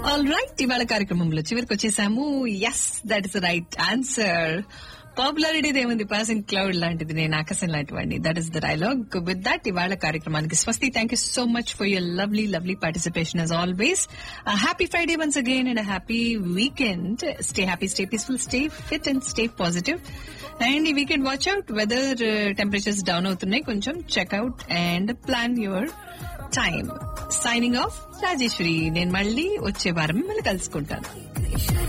all right ఇవాళ కార్యక్రమంలో చివరికి వచ్చేసాము yes that is right answer popularity ఏముంది పాసింగ్ క్లౌడ్ లాంటిది నేను ఆకాశం లాంటివాడిని that is the dialogue with that ఇవాళ కార్యక్రమానికి స్వస్తి thank you so much for your lovely lovely participation as always happy Friday once again and happy weekend stay happy stay peaceful stay fit and stay positive and ఈ weekend watch out weather temperatures down అవుతున్నాయి కొంచెం check out and plan your time signing of Rajeshwari నేను మళ్ళీ వచ్చే వారం మిమ్మల్ని కలుసుకుంటాను